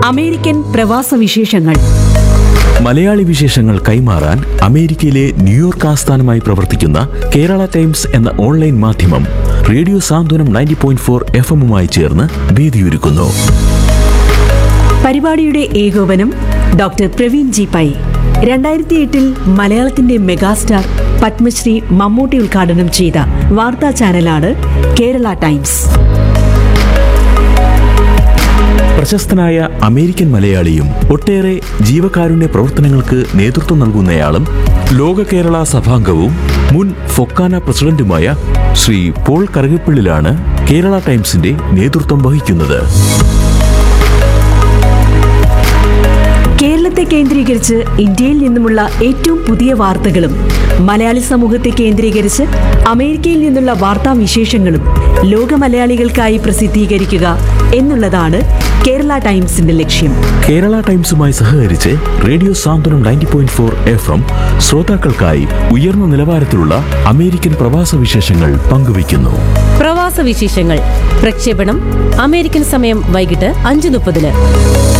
American പ്രവാസ വിശേഷങ്ങൾ മലയാളി വിശേഷങ്ങൾ കൈമാറാൻ അമേരിക്കയിലെ ന്യൂയോർക്ക് ആസ്ഥാനമായി പ്രവർത്തിക്കുന്ന കേരള ടൈംസ് എന്ന ഓൺലൈൻ മാധ്യമം radio Santhwanam ninety point four F എമ്മുമായി ചേർന്ന് വേദിയൊരുക്കുന്നു പരിപാടിയുടെ ഏകോപനം ഡോക്ടർ പ്രവീൺ ജി പൈ രണ്ടായിരത്തി എട്ടിൽ മലയാളത്തിന്റെ മെഗാസ്റ്റാർ പത്മശ്രീ മമ്മൂട്ടി ഉദ്ഘാടനം ചെയ്ത വാർത്താ ചാനലാണ് കേരള ടൈംസ് പ്രശസ്തനായ അമേരിക്കൻ മലയാളിയും ഒട്ടേറെ ജീവകാരുണ്യ പ്രവർത്തനങ്ങൾക്ക് നേതൃത്വം നൽകുന്നയാളും ലോക കേരള സഭാംഗവും മുൻ ഫൊക്കാന പ്രസിഡന്റുമായ ശ്രീ പോൾ കറുകപ്പിള്ളിലാണ് കേരള ടൈംസിന്റെ നേതൃത്വം വഹിക്കുന്നത് കേരളത്തെ കേന്ദ്രീകരിച്ച് ഇന്ത്യയിൽ നിന്നുമുള്ള ഏറ്റവും പുതിയ വാർത്തകളും മലയാളി സമൂഹത്തെ കേന്ദ്രീകരിച്ച് അമേരിക്കയിൽ നിന്നുള്ള വാർത്താ വിശേഷങ്ങളും ലോക മലയാളികൾക്കായി പ്രസിദ്ധീകരിക്കുക എന്നുള്ളതാണ് കേരള ടൈംസിന്റെ ലക്ഷ്യം കേരള ടൈംസുമായി സഹകരിച്ച് radio Santhwanam ninety point four F M ശ്രോതാക്കൾക്കായി ഉയർന്ന നിലവാരത്തിലുള്ള അമേരിക്കൻ പ്രവാസ വിശേഷങ്ങൾ പങ്കുവയ്ക്കുന്നു പ്രവാസ വിശേഷങ്ങൾ പ്രക്ഷേപണം അമേരിക്കൻ സമയം വൈകിട്ട് അഞ്ച് മുപ്പതിന്